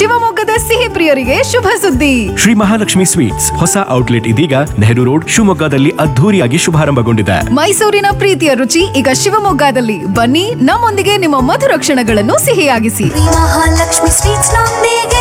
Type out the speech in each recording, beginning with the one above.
ಶಿವಮೊಗ್ಗದ ಸಿಹಿ ಪ್ರಿಯರಿಗೆ ಶುಭ ಸುದ್ದಿ ಶ್ರೀ ಮಹಾಲಕ್ಷ್ಮಿ ಸ್ವೀಟ್ಸ್ ಹೊಸ ಔಟ್ಲೆಟ್ ಇದೀಗ ನೆಹರು ರೋಡ್ ಶಿವಮೊಗ್ಗದಲ್ಲಿ ಅದ್ಧೂರಿಯಾಗಿ ಶುಭಾರಂಭಗೊಂಡಿದೆ ಮೈಸೂರಿನ ಪ್ರೀತಿಯ ರುಚಿ ಈಗ ಶಿವಮೊಗ್ಗದಲ್ಲಿ ಬನ್ನಿ ನಮ್ಮೊಂದಿಗೆ ನಿಮ್ಮ ಮಧುರ ಕ್ಷಣಗಳನ್ನು ಸಿಹಿಯಾಗಿಸಿ ಮಹಾಲಕ್ಷ್ಮಿ ಸ್ವೀಟ್ಸ್ ನೊಂದಿಗೆ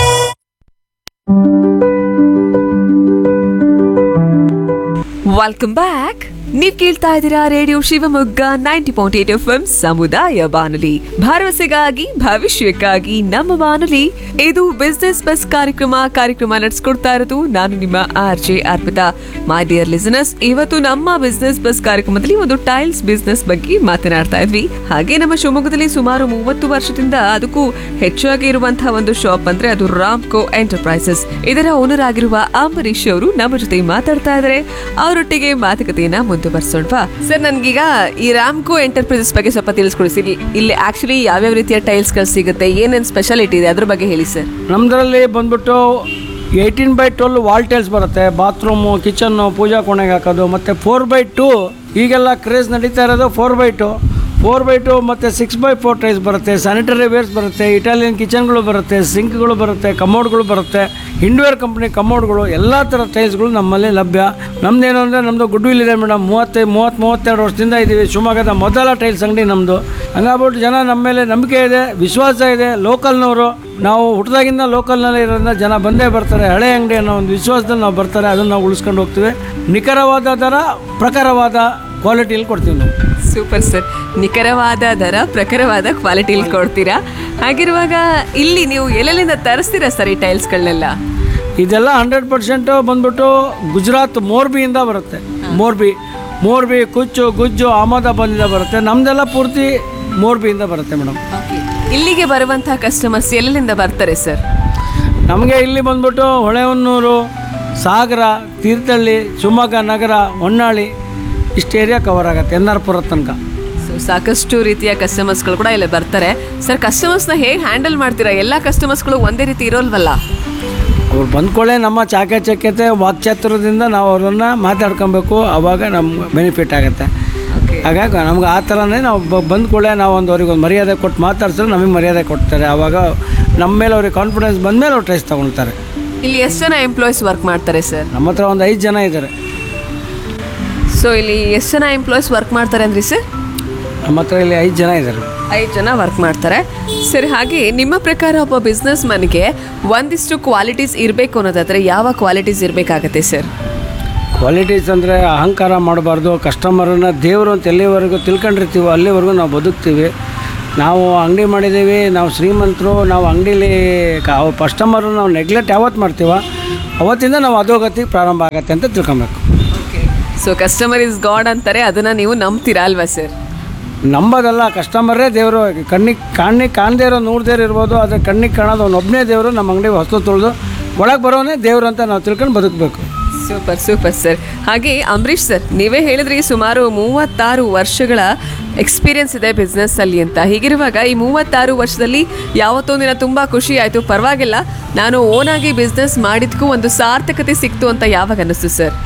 ವೆಲ್ಕಮ್ ಬ್ಯಾಕ್ ನೀವ್ ಕೇಳ್ತಾ ಇದ್ದೀರಾ radio Shivamogga ninety point eight F M ಸಮುದಾಯ ಬಾನುಲಿ ಭರವಸೆಗಾಗಿ ಭವಿಷ್ಯಕ್ಕಾಗಿ ನಮ್ಮ ಬಾನುಲಿ ಇದು ಬಿಸ್ನೆಸ್ ಬಸ್ ಕಾರ್ಯಕ್ರಮ ಕಾರ್ಯಕ್ರಮ ನಡೆಸ್ಕೊಡ್ತಾ ಇರೋದು ನಾನು ನಿಮ್ಮ R J Arpita my dear listeners ಇವತ್ತು ನಮ್ಮ ಬಿಸ್ನೆಸ್ ಬಸ್ ಕಾರ್ಯಕ್ರಮದಲ್ಲಿ ಒಂದು ಟೈಲ್ಸ್ ಬಿಸ್ನೆಸ್ ಬಗ್ಗೆ ಮಾತನಾಡ್ತಾ ಇದ್ವಿ ಹಾಗೆ ನಮ್ಮ ಶಿವಮೊಗ್ಗದಲ್ಲಿ ಸುಮಾರು ಮೂವತ್ತು ವರ್ಷದಿಂದ ಅದಕ್ಕೂ ಹೆಚ್ಚಾಗಿ ಇರುವಂತಹ ಒಂದು ಶಾಪ್ ಅಂದ್ರೆ ಅದು ರಾಮ್ಕೋ ಎಂಟರ್ಪ್ರೈಸಸ್ ಇದರ ಓನರ್ ಆಗಿರುವ ಅಂಬರೀಶ್ ಅವರು ನಮ್ಮ ಜೊತೆ ಮಾತಾಡ್ತಾ ಇದ್ದಾರೆ ಅವರೊಟ್ಟಿಗೆ ಮಾತುಕತೆಯನ್ನ ಮುಂದುವರ್ಸೋಣವಾ ಸರ್ ನನ್ಗೀಗ ಈ ರಾಮ್ಕೋ ಎಂಟರ್ಪ್ರೈಸಸ್ ಬಗ್ಗೆ ಸ್ವಲ್ಪ ತಿಳಿಸ್ಕೊಡಿ ಸರ್ ಇಲ್ಲಿ- ಇಲ್ಲಿ ಆಕ್ಚುಲಿ ಯಾವ್ಯಾವ ರೀತಿಯ ಟೈಲ್ಸ್ ಗಳು ಸಿಗುತ್ತೆ ಏನೇನ್ ಸ್ಪೆಷಾಲಿಟಿ ಇದೆ ಅದ್ರ ಬಗ್ಗೆ ಹೇಳಿ ಸರ್ ನಮ್ಮದ್ರಲ್ಲಿ ಬಂದ್ಬಿಟ್ಟು eighteen by twelve wall tiles ಬರುತ್ತೆ ಬಾತ್ರೂಮು ಕಿಚನ್ನು ಪೂಜಾ ಕೋಣೆಗೆ ಹಾಕೋದು ಮತ್ತು ಫೋರ್ ಬೈ ಟು ಈಗೆಲ್ಲ ಕ್ರೇಜ್ ನಡೀತಾ ಇರೋದು four by two four by two ಮತ್ತು ಸಿಕ್ಸ್ ಬೈ ಫೋರ್ ಟೈಲ್ಸ್ ಬರುತ್ತೆ ಸ್ಯಾನಿಟರಿ ವೇರ್ಸ್ ಬರುತ್ತೆ ಇಟಾಲಿಯನ್ ಕಿಚನ್ಗಳು ಬರುತ್ತೆ ಸಿಂಕ್ಗಳು ಬರುತ್ತೆ ಕಮೋಡ್ಗಳು ಬರುತ್ತೆ ಹಿಂಡ್ವೇರ್ ಕಂಪ್ನಿ ಕಮೋಡ್ಗಳು ಎಲ್ಲ ಥರ ಟೈಲ್ಸ್ಗಳು ನಮ್ಮಲ್ಲಿ ಲಭ್ಯ ನಮ್ದೇನು ಅಂದರೆ ನಮ್ಮದು ಗುಡ್ ವಿಲ್ ಇದೆ ಮೇಡಮ್ ಮೂವತ್ತೈದು ಮೂವತ್ತು ಮೂವತ್ತೆರಡು ವರ್ಷದಿಂದ ಇದ್ದೀವಿ ಶಿವಮೊಗ್ಗದ ಮೊದಲ ಟೈಲ್ಸ್ ಅಂಗಡಿ ನಮ್ಮದು ಹಂಗಾಗ್ಬಿಟ್ಟು ಜನ ನಮ್ಮ ಮೇಲೆ ನಂಬಿಕೆ ಇದೆ ವಿಶ್ವಾಸ ಇದೆ ಲೋಕಲ್ನವರು ನಾವು ಹುಟ್ಟಿದಾಗಿಂದ ಲೋಕಲ್ನಲ್ಲಿ ಇರೋದ್ರಿಂದ ಜನ ಬಂದೇ ಬರ್ತಾರೆ ಹಳೆ ಅಂಗಡಿ ಅನ್ನೋ ಒಂದು ವಿಶ್ವಾಸದಲ್ಲಿ ನಾವು ಬರ್ತಾರೆ ಅದನ್ನು ನಾವು ಉಳಿಸ್ಕೊಂಡು ಹೋಗ್ತೀವಿ ನಿಖರವಾದ ದರ ಪ್ರಖರವಾದ ಕ್ವಾಲಿಟಿಯಲ್ಲಿ ಕೊಡ್ತೀವಿ ನಾವು ಸೂಪರ್ ಸರ್ ನಿಖರವಾದ ದರ ಪ್ರಖರವಾದ ಕ್ವಾಲಿಟಿಲಿ ಕೊಡ್ತೀರಾ ಹಾಗಿರುವಾಗ ಇಲ್ಲಿ ನೀವು ಎಲ್ಲೆಲ್ಲಿಂದ ತರಿಸ್ತೀರಾ ಸರ್ ಈ ಟೈಲ್ಸ್ಗಳನ್ನೆಲ್ಲ ಇದೆಲ್ಲ ಹಂಡ್ರೆಡ್ ಪರ್ಸೆಂಟು ಬಂದ್ಬಿಟ್ಟು ಗುಜರಾತ್ ಮೋರ್ಬಿಯಿಂದ ಬರುತ್ತೆ ಮೋರ್ಬಿ ಮೋರ್ಬಿ ಕುಚ್ಚು ಗುಜ್ಜು ಅಹಮದಾಬಾದಿಂದ ಬರುತ್ತೆ ನಮ್ಮದೆಲ್ಲ ಪೂರ್ತಿ ಮೋರ್ಬಿಯಿಂದ ಬರುತ್ತೆ ಮೇಡಮ್ ಇಲ್ಲಿಗೆ ಬರುವಂತಹ ಕಸ್ಟಮರ್ಸ್ ಎಲ್ಲೆಲ್ಲಿಂದ ಬರ್ತಾರೆ ಸರ್ ನಮಗೆ ಇಲ್ಲಿ ಬಂದ್ಬಿಟ್ಟು ಹೊಳೆಹೊನ್ನೂರು ಸಾಗರ ತೀರ್ಥಹಳ್ಳಿ ಶಿವಮೊಗ್ಗ ನಗರ ಹೊನ್ನಾಳಿ ಇಷ್ಟು ಏರಿಯಾ ಕವರ್ ಆಗುತ್ತೆ ಎನ್ ಆರ್ ಪುರ ತನಕ ಸೊ ಸಾಕಷ್ಟು ರೀತಿಯ ಕಸ್ಟಮರ್ಸ್ಗಳು ಕೂಡ ಇಲ್ಲಿ ಬರ್ತಾರೆ ಸರ್ ಕಸ್ಟಮರ್ಸ್ನ ಹೇಗೆ ಹ್ಯಾಂಡಲ್ ಮಾಡ್ತೀರಾ ಎಲ್ಲ ಕಸ್ಟಮರ್ಸ್ಗಳು ಒಂದೇ ರೀತಿ ಇರೋಲ್ವಲ್ಲ ಅವ್ರು ಬಂದ್ಕೊಳ್ಳೆ ನಮ್ಮ ಚಾಕಚಕ್ಯತೆ ವಾಕ್ಚಾತುರ್ಯದಿಂದ ನಾವು ಅವ್ರನ್ನ ಮಾತಾಡ್ಕೊಬೇಕು ಆವಾಗ ನಮ್ಗೆ ಬೆನಿಫಿಟ್ ಆಗುತ್ತೆ ಹಾಗಾಗಿ ನಮ್ಗೆ ಆ ಥರನೇ ನಾವು ಬ ಬಂದ್ಕೊಳ್ಳೆ ನಾವು ಒಂದು ಅವ್ರಿಗೆ ಒಂದು ಮರ್ಯಾದೆ ಕೊಟ್ಟು ಮಾತಾಡ್ಸಿದ್ರೆ ನಮಗೆ ಮರ್ಯಾದೆ ಕೊಡ್ತಾರೆ ಆವಾಗ ನಮ್ಮ ಮೇಲೆ ಅವ್ರಿಗೆ ಕಾನ್ಫಿಡೆನ್ಸ್ ಬಂದಮೇಲೆ ಅವ್ರು ಟ್ರೈಸ್ ತೊಗೊಳ್ತಾರೆ ಇಲ್ಲಿ ಎಷ್ಟು ಜನ ಎಂಪ್ಲಾಯೀಸ್ ವರ್ಕ್ ಮಾಡ್ತಾರೆ ಸರ್ ನಮ್ಮ ಹತ್ರ ಒಂದು ಐದು ಜನ ಇದ್ದಾರೆ ಸೊ ಇಲ್ಲಿ ಎಷ್ಟು ಜನ ಎಂಪ್ಲಾಯೀಸ್ ವರ್ಕ್ ಮಾಡ್ತಾರೆ ಅಂದ್ರಿ ಸರ್ ನಮ್ಮ ಹತ್ರ ಇಲ್ಲಿ ಐದು ಜನ ಇದ್ದಾರೆ ಐದು ಜನ ವರ್ಕ್ ಮಾಡ್ತಾರೆ ಸರಿ ಹಾಗೆ ನಿಮ್ಮ ಪ್ರಕಾರ ಒಬ್ಬ ಬಿಸ್ನೆಸ್ ಮನ್ಗೆ ಒಂದಿಷ್ಟು ಕ್ವಾಲಿಟೀಸ್ ಇರಬೇಕು ಅನ್ನೋದಾದ್ರೆ ಯಾವ ಕ್ವಾಲಿಟೀಸ್ ಇರಬೇಕಾಗತ್ತೆ ಸರ್ ಕ್ವಾಲಿಟೀಸ್ ಅಂದರೆ ಅಹಂಕಾರ ಮಾಡಬಾರ್ದು ಕಸ್ಟಮರನ್ನ ದೇವರು ಅಂತ ಎಲ್ಲಿವರೆಗೂ ತಿಳ್ಕೊಂಡಿರ್ತೀವೋ ಅಲ್ಲಿವರೆಗೂ ನಾವು ಬದುಕ್ತೀವಿ ನಾವು ಅಂಗಡಿ ಮಾಡಿದ್ದೀವಿ ನಾವು ಶ್ರೀಮಂತರು ನಾವು ಅಂಗಡೀಲಿ ಕಸ್ಟಮರು ನಾವು ನೆಗ್ಲೆಕ್ಟ್ ಯಾವತ್ತು ಮಾಡ್ತೀವೋ ಅವತ್ತಿಂದ ನಾವು ಅಧೋಗತಿ ಪ್ರಾರಂಭ ಆಗತ್ತೆ ಅಂತ ತಿಳ್ಕೊಬೇಕು ಸೊ ಕಸ್ಟಮರ್ ಇಸ್ ಗಾಡ್ ಅಂತಾರೆ ಅದನ್ನ ನೀವು ನಂಬ್ತೀರಾ ಅಲ್ವಾ ಸರ್ ನಂಬೋದಲ್ಲ ಕಸ್ಟಮರೇ ದೇವರು ಕಣ್ಣಿಗೆ ಕಣ್ಣಿಗೆ ಕಾಣದೇ ಇರೋ ನೋಡ್ದೇ ಇರ್ಬೋದು ಆದರೆ ಕಣ್ಣಿಗೆ ಕಾಣೋದು ಅವನೊಬ್ಬನೇ ದೇವರು ನಮ್ಮ ಅಂಗಡಿ ಹೊಸ ತೊಳೆದು ಒಳಗೆ ಬರೋನೇ ದೇವರು ಅಂತ ನಾವು ತಿಳ್ಕೊಂಡು ಬದುಕಬೇಕು ಸೂಪರ್ ಸೂಪರ್ ಸರ್ ಹಾಗೆ ಅಂಬರೀಶ್ ಸರ್ ನೀವೇ ಹೇಳಿದ್ರಿ ಸುಮಾರು ಮೂವತ್ತಾರು ವರ್ಷಗಳ ಎಕ್ಸ್ಪೀರಿಯನ್ಸ್ ಇದೆ ಬಿಸ್ನೆಸ್ ಅಲ್ಲಿ ಅಂತ ಹೀಗಿರುವಾಗ ಈ ಮೂವತ್ತಾರು ವರ್ಷದಲ್ಲಿ ಯಾವತ್ತೊಂದಿನ ತುಂಬಾ ಖುಷಿ ಆಯ್ತು ಪರವಾಗಿಲ್ಲ ನಾನು ಓನ್ ಆಗಿ ಬಿಸ್ನೆಸ್ ಮಾಡಿದ್ಕೂ ಒಂದು ಸಾರ್ಥಕತೆ ಸಿಕ್ತು ಅಂತ ಯಾವಾಗ ಅನ್ನಿಸ್ತು ಸರ್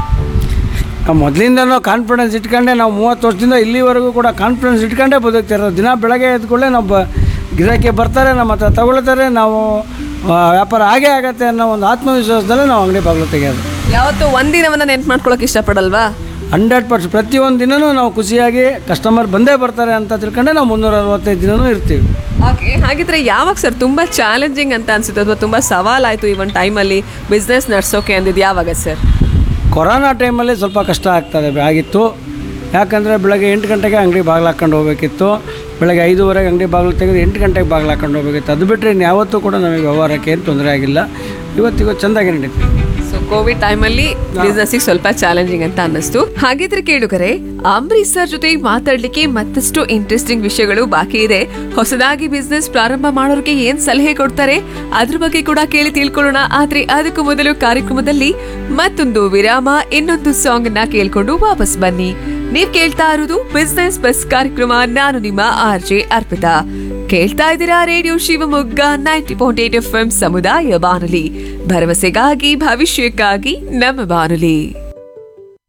ನಾವು ಮೊದಲಿಂದನೂ ಕಾನ್ಫಿಡೆನ್ಸ್ ಇಟ್ಕೊಂಡೆ ನಾವು ಮೂವತ್ತು ವರ್ಷದಿಂದ ಇಲ್ಲಿವರೆಗೂ ಕೂಡ ಕಾನ್ಫಿಡೆನ್ಸ್ ಇಟ್ಕೊಂಡೇ ಬದುಕ್ತಿರೋದು ದಿನ ಬೆಳಗ್ಗೆ ಎದ್ಕೊಳ್ಳೆ ನಾವು ಬ ಗಿರಾಕಿ ಬರ್ತಾರೆ ನಮ್ಮ ಹತ್ರ ತಗೊಳ್ತಾರೆ ನಾವು ಆ, ವ್ಯಾಪಾರ ಆಗೇ ಆಗತ್ತೆ ಅನ್ನೋ ಒಂದು ಆತ್ಮವಿಶ್ವಾಸದಲ್ಲೇ ನಾವು ಅಂಗಡಿ ಬಾಗಿಲು ತೆಗೆಯೋದು ಯಾವತ್ತು ಒಂದಿನವನ್ನ ನೆನ್ಪು ಮಾಡ್ಕೊಳಕ್ ಇಷ್ಟಪಡಲ್ವಾ ಹಂಡ್ರೆಡ್ ಪರ್ಸೆಂಟ್ ಪ್ರತಿಯೊಂದು ದಿನವೂ ನಾವು ಖುಷಿಯಾಗಿ ಕಸ್ಟಮರ್ ಬಂದೇ ಬರ್ತಾರೆ ಅಂತ ತಿಳ್ಕೊಂಡೆ ನಾವು ಮುನ್ನೂರ ಅರವತ್ತೈದು ದಿನವೂ ಇರ್ತೀವಿ ಓಕೆ ಹಾಗಿದ್ರೆ ಯಾವಾಗ ಸರ್ ತುಂಬಾ ಚಾಲೆಂಜಿಂಗ್ ಅಂತ ಅನ್ಸುತ್ತೆ ಅಥವಾ ತುಂಬಾ ಸವಾಲಾಯ್ತು ಈ ಒಂದು ಟೈಮಲ್ಲಿ ಬಿಸ್ನೆಸ್ ನಡ್ಸೋಕೆ ಅಂದಿದ್ದು ಯಾವಾಗ ಸರ್ ಕೊರೋನಾ ಟೈಮಲ್ಲಿ ಸ್ವಲ್ಪ ಕಷ್ಟ ಆಗ್ತದೆ ಆಗಿತ್ತು ಯಾಕಂದರೆ ಬೆಳಗ್ಗೆ ಎಂಟು ಗಂಟೆಗೆ ಅಂಗಡಿ ಬಾಗಿಲು ಹಾಕ್ಕೊಂಡು ಹೋಗ್ಬೇಕಿತ್ತು ಬೆಳಗ್ಗೆ ಐದೂವರೆಗೆ ಅಂಗಡಿ ಬಾಗಿಲು ತೆಗೆದು ಎಂಟು ಗಂಟೆಗೆ ಬಾಗಿಲು ಹಾಕ್ಕೊಂಡು ಹೋಗ್ಬೇಕಿತ್ತು ಅದು ಬಿಟ್ಟರೆ ಇನ್ಯಾವತ್ತೂ ಕೂಡ ನಮಗೆ ವ್ಯವಹಾರಕ್ಕೆ ಏನು ತೊಂದರೆ ಆಗಿಲ್ಲ ಇವತ್ತಿಗೂ ಚೆಂದಾಗಿ ನಡೀತೀವಿ ಸೊ ಕೋವಿಡ್ ಟೈಮಲ್ಲಿ ಬಿಸ್ನೆಸ್ಗೆ ಸ್ವಲ್ಪ ಚಾಲೆಂಜಿಂಗ್ ಅಂತ ಅನ್ನಿಸ್ತು ಹಾಗಿದ್ರೆ ಕೇಳುಗರೆ ಅಂಬರೀಶ್ ಸರ್ ಜೊತೆ ಮಾತಾಡ್ಲಿಕ್ಕೆ ಮತ್ತಷ್ಟು ಇಂಟ್ರೆಸ್ಟಿಂಗ್ ವಿಷಯಗಳು ಬಾಕಿ ಇದೆ ಹೊಸದಾಗಿ ಬಿಸ್ನೆಸ್ ಪ್ರಾರಂಭ ಮಾಡೋರಿಗೆ ಏನ್ ಸಲಹೆ ಕೊಡ್ತಾರೆ ಅದ್ರ ಬಗ್ಗೆ ಕೂಡ ಕೇಳಿ ತಿಳ್ಕೊಳ್ಳೋಣ ಆದ್ರೆ ಅದಕ್ಕೂ ಮೊದಲು ಕಾರ್ಯಕ್ರಮದಲ್ಲಿ ಮತ್ತೊಂದು ವಿರಾಮ ಇನ್ನೊಂದು ಸಾಂಗ್ ನ ಕೇಳ್ಕೊಂಡು ವಾಪಸ್ ಬನ್ನಿ ನೀವ್ ಕೇಳ್ತಾ ಇರೋದು ಬಿಸ್ನೆಸ್ ಬಸ್ ಕಾರ್ಯಕ್ರಮ ನಾನು ನಿಮ್ಮ ಆರ್ ಜೆ ಅರ್ಪಿತಾ ಕೇಳ್ತಾ ಇದ್ದೀರಾ radio Shivamogga ninety point eight F M ಸಮುದಾಯ ಬಾನುಲಿ ಭರವಸೆಗಾಗಿ ಭವಿಷ್ಯಕ್ಕಾಗಿ ನಮ್ಮ ಬಾನುಲಿ